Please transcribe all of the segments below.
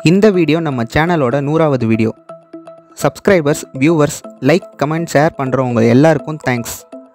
இந்த வீடியோ நம்ம சேனலோட நூறாவது video subscribers viewers like comment share பண்ணுறவங்க எல்லாருக்கும் தேங்க்ஸ்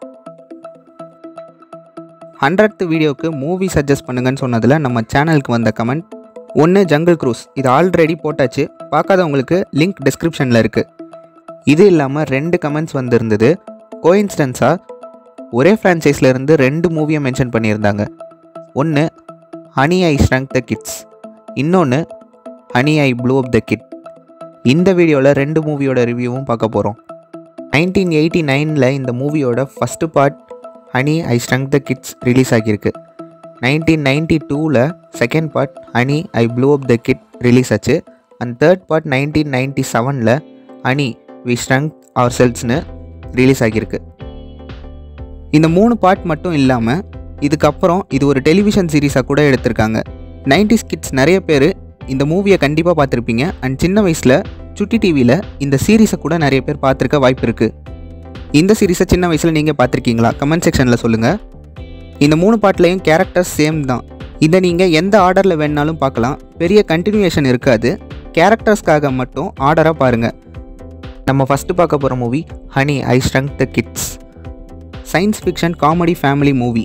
ஹண்ட்ரட் வீடியோக்கு மூவி சஜஸ்ட் பண்ணுங்கன்னு சொன்னதில் நம்ம சேனலுக்கு வந்த கமெண்ட் ஒன்று ஜங்கிள் க்ரூஸ் இது ஆல்ரெடி போட்டாச்சு பார்க்காதவங்களுக்கு லிங்க் டிஸ்கிரிப்ஷனில் இருக்குது இது இல்லாமல் ரெண்டு கமெண்ட்ஸ் வந்திருந்தது கோயின்ஸ்டன்ஸாக ஒரே franchise-ல இருந்து ரெண்டு மூவியை மென்ஷன் பண்ணியிருந்தாங்க ஒன்று honey I shrunk the kids இன்னொன்று honey I blew up the kid இந்த வீடியோவில் ரெண்டு மூவியோட ரிவ்யூவும் பார்க்க போகிறோம் நைன்டீன் எயிட்டி நைனில் இந்த மூவியோட first part honey I shrunk the kids release ஆகியிருக்கு நைன்டீன் நைன்டி டூவில் second part honey I blew up the kid release ஆச்சு and third part nineteen ninety செவனில் ஹனி வி ஸ்ட்ரங்க் அவர் செல்ஸ்னு ரிலீஸ் ஆகியிருக்கு இந்த மூணு பார்ட் மட்டும் இல்லாமல் இதுக்கப்புறம் இது ஒரு டெலிவிஷன் சீரீஸாக கூட எடுத்திருக்காங்க 90s கிட்ஸ் நிறைய பேர் இந்த மூவியை கண்டிப்பாக பார்த்துருப்பீங்க அண்ட் சின்ன வயசில் சுட்டி டிவியில் இந்த சீரீஸை கூட நிறைய பேர் பார்த்துருக்க வாய்ப்பு இருக்குது இந்த சீரீஸை சின்ன வயசில் நீங்கள் பார்த்துருக்கீங்களா கமெண்ட் செக்ஷனில் சொல்லுங்கள் இந்த மூணு பாட்டிலையும் கேரக்டர்ஸ் சேம் தான் இதை நீங்கள் எந்த ஆர்டரில் வேணாலும் பார்க்கலாம் பெரிய கண்டினியூஷன் இருக்காது கேரக்டர்ஸ்க்காக மட்டும் ஆர்டராக பாருங்கள் நம்ம ஃபஸ்ட்டு பார்க்க போகிற movie honey I shrunk the kids science fiction comedy family movie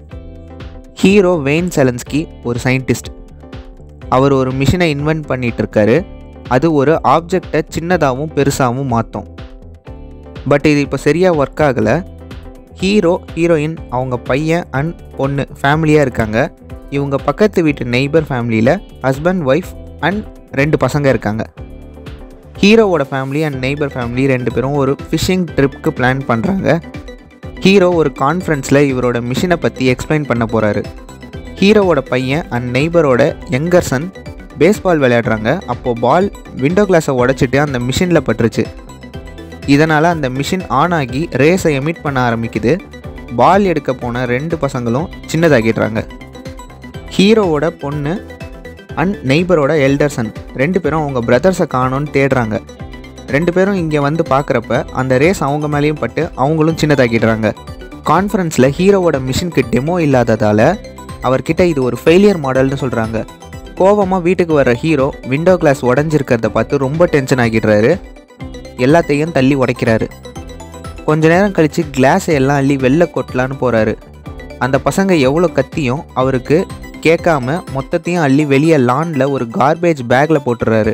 hero Wayne Szalinski ஒரு சயின்டிஸ்ட் அவர் ஒரு மிஷினை இன்வென்ட் பண்ணிட்டு இருக்காரு அது ஒரு ஆப்ஜெக்டை சின்னதாகவும் பெருசாகவும் மாற்றும் பட் இது இப்போ சரியாக ஒர்க் ஆகலை ஹீரோ ஹீரோயின் அவங்க பையன் அண்ட் பொண்ணு ஃபேமிலியாக இருக்காங்க இவங்க பக்கத்து வீட்டு நெய்பர் ஃபேமிலியில் ஹஸ்பண்ட் ஒய்ஃப் அண்ட் ரெண்டு பசங்க இருக்காங்க ஹீரோவோட ஃபேமிலி அண்ட் நெய்பர் ஃபேமிலி ரெண்டு பேரும் ஒரு ஃபிஷிங் ட்ரிப்க்கு பிளான் பண்ணுறாங்க ஹீரோ ஒரு கான்ஃபரன்ஸில் இவரோட மிஷினை பற்றி எக்ஸ்பிளைன் பண்ண போகிறாரு ஹீரோவோட பையன் அண்ட் நெய்பரோட யங்கர் சன் பேஸ்பால் விளையாடுறாங்க அப்போது பால் விண்டோ கிளாஸை உடச்சிட்டு அந்த மிஷினில் பட்டுருச்சு இதனால் அந்த மிஷின் ஆன் ஆகி ரேஸை எமிட் பண்ண ஆரம்பிக்குது பால் எடுக்க போன ரெண்டு பசங்களும் சின்னதாகிடுறாங்க ஹீரோவோட பொண்ணு அண்ட் நெய்பரோட எல்டர் சன் ரெண்டு பேரும் அவங்க பிரதர்ஸை காணோன்னு தேடுறாங்க ரெண்டு பேரும் இங்கே வந்து பார்க்குறப்ப அந்த ரேஸ் அவங்க மேலேயும் பட்டு அவங்களும் சின்னதாக்கிடுறாங்க கான்ஃபரன்ஸில் ஹீரோவோட மிஷினுக்கு டெமோ இல்லாததால் அவர்கிட்ட இது ஒரு ஃபெயிலியர் மாடல்னு சொல்கிறாங்க கோவமாக வீட்டுக்கு வர்ற ஹீரோ விண்டோ கிளாஸ் உடஞ்சிருக்கிறத பார்த்து ரொம்ப டென்ஷன் ஆகிடுறாரு எல்லாத்தையும் தள்ளி உடைக்கிறாரு கொஞ்ச நேரம் கழித்து கிளாஸை எல்லாம் அள்ளி வெளில கொட்டலான்னு போகிறாரு அந்த பசங்க எவ்வளோ கத்தியும் அவருக்கு கேட்காம மொத்தத்தையும் அள்ளி வெளியே லானில் ஒரு கார்பேஜ் பேக்கில் போட்டுறாரு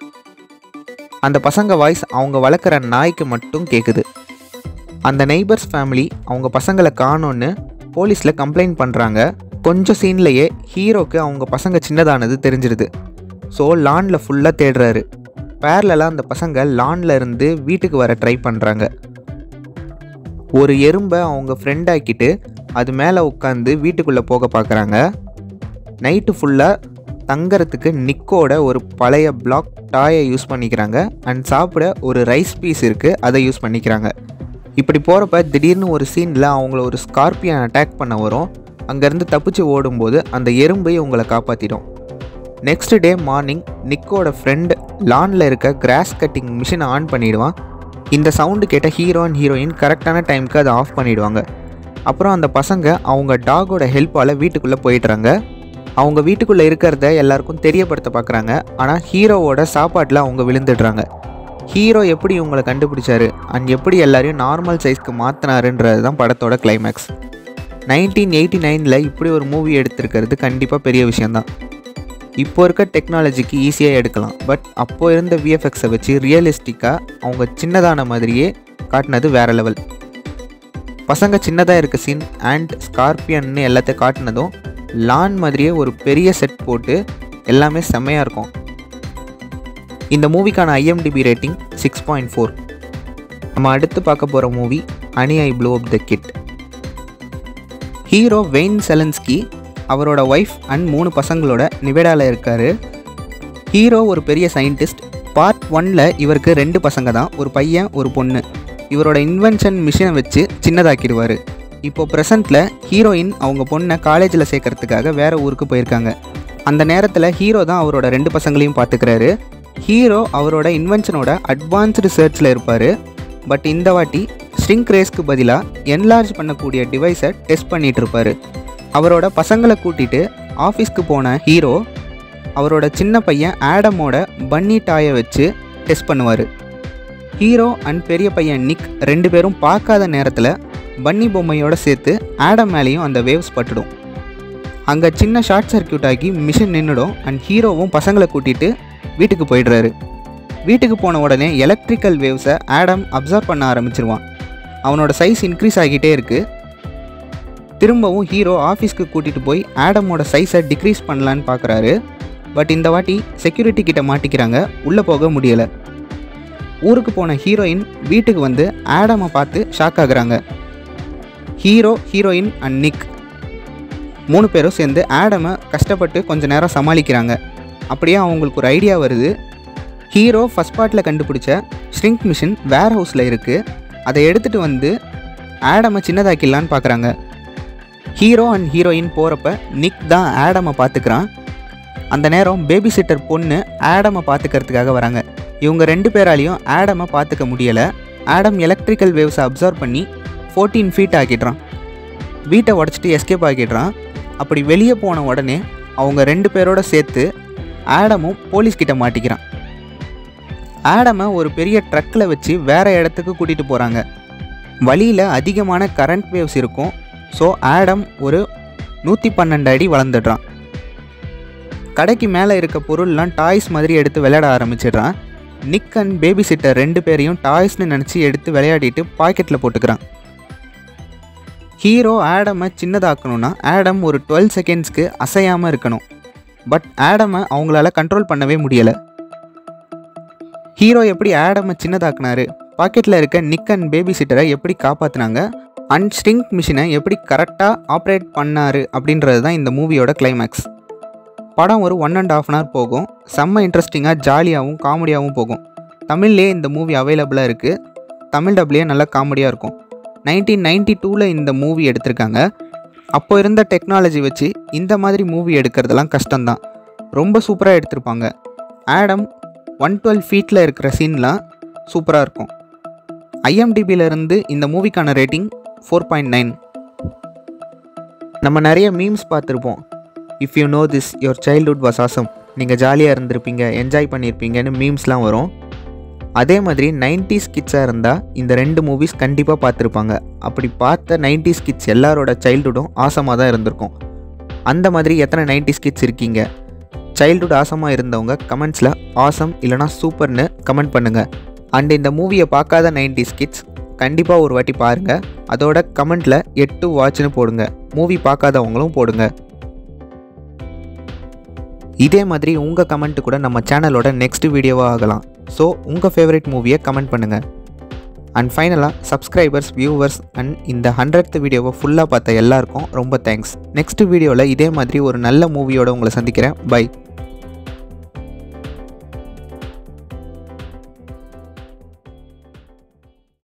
அந்த பசங்க வாய்ஸ் அவங்க வளர்க்குற நாய்க்கு மட்டும் கேட்குது அந்த நெய்பர்ஸ் ஃபேமிலி அவங்க பசங்களை காணோன்னு போலீஸில் கம்ப்ளைண்ட் பண்ணுறாங்க கொஞ்சம் சீன்லேயே ஹீரோக்கு அவங்க பசங்க சின்னதானது தெரிஞ்சிருது ஸோ லானில் ஃபுல்லாக தேடுறாரு பேரலெலாம் அந்த பசங்க லானில் இருந்து வீட்டுக்கு வர ட்ரை பண்ணுறாங்க ஒரு எறும்பை அவங்க ஃப்ரெண்ட் ஆக்கிட்டு அது மேலே உட்காந்து வீட்டுக்குள்ளே போக பார்க்குறாங்க நைட்டு ஃபுல்லாக தங்கறதுக்கு நிக்கோட ஒரு பழைய பிளாக் டாயை யூஸ் பண்ணிக்கிறாங்க அண்ட் சாப்பிட ஒரு ரைஸ் பீஸ் இருக்குது அதை யூஸ் பண்ணிக்கிறாங்க இப்படி போகிறப்ப திடீர்னு ஒரு சீனில் அவங்கள ஒரு ஸ்கார்பியன் அட்டாக் பண்ண வரும் அங்கேருந்து தப்பிச்சு ஓடும்போது அந்த எறும்பை உங்களை காப்பாற்றிடும் நெக்ஸ்ட் டே மார்னிங் நிக்கோட ஃப்ரெண்ட் லானில் இருக்க கிராஸ் கட்டிங் மிஷினை ஆன் பண்ணிடுவான் இந்த சவுண்டு கேட்ட ஹீரோ அண்ட் ஹீரோயின் கரெக்டான டைமுக்கு அதை ஆஃப் பண்ணிடுவாங்க அப்புறம் அந்த பசங்க அவங்க டாகோட ஹெல்ப்பால் வீட்டுக்குள்ளே போயிடுறாங்க அவங்க வீட்டுக்குள்ளே இருக்கிறத எல்லாருக்கும் தெரியப்படுத்த பார்க்குறாங்க ஆனால் ஹீரோவோட சாப்பாட்டில் அவங்க விழுந்துடுறாங்க ஹீரோ எப்படி இவங்களை கண்டுபிடிச்சாரு அண்ட் எப்படி எல்லாரையும் நார்மல் சைஸ்க்கு மாற்றினாருன்றது தான் படத்தோட கிளைமேக்ஸ் நைன்டீன் எயிட்டி நைனில் இப்படி ஒரு மூவி எடுத்திருக்கிறது கண்டிப்பாக பெரிய விஷயந்தான் இப்போ இருக்க டெக்னாலஜிக்கு ஈஸியாக எடுக்கலாம் பட் அப்போ இருந்த விஎஃப்எக்ஸை வச்சு ரியலிஸ்டிக்காக அவங்க சின்னதான மாதிரியே காட்டினது வேற லெவல் பசங்க சின்னதாக இருக்க சீன் அண்ட் ஸ்கார்பியன்னு எல்லாத்தையும் காட்டினதும் லான் மாதிரியே ஒரு பெரிய செட் போட்டு எல்லாமே செம்மையாக இருக்கும் இந்த மூவிக்கான IMDb rating six point four நம்ம அடுத்து பார்க்க போகிற movie honey I blew up the kid hero Wayne Szalinski அவரோட ஒய்ஃப் அண்ட் மூணு பசங்களோட நிவேடாவில் இருக்கார் ஹீரோ ஒரு பெரிய சயின்டிஸ்ட் பார்ட் ஒனில் இவருக்கு ரெண்டு பசங்க தான் ஒரு பையன் ஒரு பொண்ணு இவரோட இன்வென்ஷன் மிஷினை வச்சு சின்னதாக்கிடுவார் இப்போ ப்ரெசண்ட்டில் ஹீரோயின் அவங்க பொண்ணை காலேஜில் சேர்க்கறதுக்காக வேறு ஊருக்கு போயிருக்காங்க அந்த நேரத்தில் ஹீரோ தான் அவரோட ரெண்டு பசங்களையும் பார்த்துக்கிறாரு ஹீரோ அவரோட இன்வென்ஷனோட அட்வான்ஸ்டு சர்ச்சில் இருப்பார் பட் இந்த வாட்டி ஸ்ட்ரிங் ரேஸ்க்கு பதிலாக என்லார்ஜ் பண்ணக்கூடிய டிவைஸை டெஸ்ட் பண்ணிகிட்டு இருப்பார் அவரோட பசங்களை கூட்டிட்டு ஆஃபீஸ்க்கு போன ஹீரோ அவரோட சின்ன பையன் ஆடமோட பன்னி டாயை வச்சு டெஸ்ட் பண்ணுவார் ஹீரோ அண்ட் பெரிய பையன் நிக் ரெண்டு பேரும் பார்க்காத நேரத்தில் பன்னி பொம்மையோட சேர்த்து ஆடம் மேலேயும் அந்த வேவ்ஸ் பட்டுடும் அங்கே சின்ன ஷார்ட் சர்க்கியூட் ஆகி மிஷின் நின்றுடும் அண்ட் ஹீரோவும் பசங்களை கூட்டிகிட்டு வீட்டுக்கு போயிடுறாரு வீட்டுக்கு போன உடனே எலக்ட்ரிக்கல் வேவ்ஸை ஆடம் அப்சர்வ் பண்ண ஆரம்பிச்சிருவான் அவனோட சைஸ் இன்க்ரீஸ் ஆகிட்டே இருக்குது திரும்பவும் ஹீரோ ஆஃபீஸ்க்கு கூட்டிகிட்டு போய் ஆடமோட சைஸை டிக்ரீஸ் பண்ணலான்னு பார்க்குறாரு பட் இந்த வாட்டி செக்யூரிட்டி கிட்ட மாட்டிக்கிறாங்க உள்ளே போக முடியலை ஊருக்கு போன ஹீரோயின் வீட்டுக்கு வந்து ஆடமை பார்த்து ஷாக் ஆகுறாங்க ஹீரோ ஹீரோயின் அண்ட் நிக் மூணு பேரும் சேர்ந்து ஆடமை கஷ்டப்பட்டு கொஞ்ச நேரம் சமாளிக்கிறாங்க அப்படியே அவங்களுக்கு ஒரு ஐடியா வருது ஹீரோ ஃபஸ்ட் பார்ட்டில் கண்டுபிடிச்ச ஷ்ரிங்க் மிஷின் வேர் ஹவுஸில் இருக்குது அதை எடுத்துகிட்டு வந்து ஆடமை சின்னதாக்கிடலான்னு பார்க்குறாங்க ஹீரோ அண்ட் ஹீரோயின் போகிறப்ப நிக் தான் ஆடமை பார்த்துக்கிறான் அந்த நேரம் பேபி சிட்டர் பொண்ணு ஆடமை பார்த்துக்கிறதுக்காக வராங்க இவங்க ரெண்டு பேராலையும் ஆடமை பார்த்துக்க முடியலை ஆடம் எலக்ட்ரிக்கல் வேவ்ஸை அப்சர்வ் பண்ணி ஃபோர்டீன் ஃபீட் ஆக்கிடுறான் வீட்டை உடச்சிட்டு எஸ்கேப் ஆக்கிடுறான் அப்படி வெளியே போன உடனே அவங்க ரெண்டு பேரோட சேர்த்து ஆடமும் போலீஸ்கிட்ட மாட்டிக்கிறான் ஆடமை ஒரு பெரிய ட்ரக்கில் வச்சு வேற இடத்துக்கு கூட்டிகிட்டு போகிறாங்க வழியில் அதிகமான கரண்ட் வேவ்ஸ் இருக்கும் ஸோ ஆடம் ஒரு நூற்றி பன்னெண்டு அடி வளர்ந்துடுறான் கடைக்கு மேலே இருக்க பொருள்லாம் டாய்ஸ் மாதிரி எடுத்து விளையாட ஆரம்பிச்சிடுறான் நிக் அண்ட் பேபி சிட்டர் ரெண்டு பேரையும் டாய்ஸ்னு நினச்சி எடுத்து விளையாடிட்டு பாக்கெட்டில் போட்டுக்கிறான் ஹீரோ ஆடமை சின்னதாக்கணும்னா ஆடம் ஒரு டுவெல் செகண்ட்ஸ்க்கு அசையாமல் இருக்கணும் பட் ஆடமை அவங்களால கண்ட்ரோல் பண்ணவே முடியலை ஹீரோ எப்படி ஆடமை சின்னதாக்குனாரு பாக்கெட்டில் இருக்க நிக் அண்ட் பேபி சிட்டரை எப்படி காப்பாற்றினாங்க அண்ட் ஸ்ட்ரிங் மிஷினை எப்படி கரெக்டாக ஆப்ரேட் பண்ணாரு அப்படின்றது தான் இந்த மூவியோட கிளைமேக்ஸ் படம் ஒரு one and half an hour போகும் செம்ம இன்ட்ரெஸ்டிங்காக ஜாலியாகவும் காமெடியாகவும் போகும் தமிழ்லேயே இந்த மூவி அவைலபிளாக இருக்குது தமிழ் டப்லேயே நல்லா காமெடியாக இருக்கும் நைன்டீன் நைன்டி டூவில் இந்த மூவி எடுத்திருக்காங்க அப்போ இருந்த டெக்னாலஜி வச்சு இந்த மாதிரி மூவி எடுக்கிறதெல்லாம் கஷ்டம்தான் ரொம்ப சூப்பராக எடுத்திருப்பாங்க ஆடம் ஒன் டுவெல் ஃபீட்டில் இருக்கிற சீன்லாம் சூப்பராக இருக்கும் ஐஎம்டிபியிலேருந்து இந்த மூவிக்கான ரேட்டிங் ஃபோர் பாயிண்ட் நைன் நம்ம நிறைய மீம்ஸ் பார்த்துருப்போம் if you know this your childhood was awesome நீங்கள் ஜாலியாக இருந்திருப்பீங்க என்ஜாய் பண்ணியிருப்பீங்கன்னு மீம்ஸ்லாம் வரும் அதே மாதிரி நைன்டிஸ் கிட்ஸாக இருந்தால் இந்த ரெண்டு மூவிஸ் கண்டிப்பாக பார்த்துருப்பாங்க அப்படி பார்த்த நைன்டிஸ் கிட்ஸ் எல்லாரோட சைல்டுஹுட்டும் ஆசமாக தான் இருந்திருக்கும் அந்த மாதிரி எத்தனை நைன்டிஸ் கிட்ஸ் இருக்கீங்க சைல்டுஹுட் ஆசமாக இருந்தவங்க கமெண்ட்ஸில் ஆசம் இல்லைனா சூப்பர்னு கமெண்ட் பண்ணுங்கள் அண்ட் இந்த மூவியை பார்க்காத நைன்டிஸ் கிட்ஸ் கண்டிப்பாக ஒரு வாட்டி பாருங்கள் அதோட கமெண்ட்டில் எட்டு வாட்ச்னு போடுங்க மூவி பார்க்காதவங்களும் போடுங்க இதே மாதிரி உங்கள் கமெண்ட் கூட நம்ம சேனலோட நெக்ஸ்ட் வீடியோவாக ஆகலாம் ஸோ உங்கள் ஃபேவரட் மூவியை கமெண்ட் பண்ணுங்கள் அண்ட் ஃபைனலாக சப்ஸ்கிரைபர்ஸ் வியூவர்ஸ் அண்ட் இந்த ஹண்ட்ரட் வீடியோவை ஃபுல்லாக பார்த்த எல்லாருக்கும் ரொம்ப தேங்க்ஸ் நெக்ஸ்ட் வீடியோவில் இதே மாதிரி ஒரு நல்ல மூவியோட உங்களை சந்திக்கிறேன் பை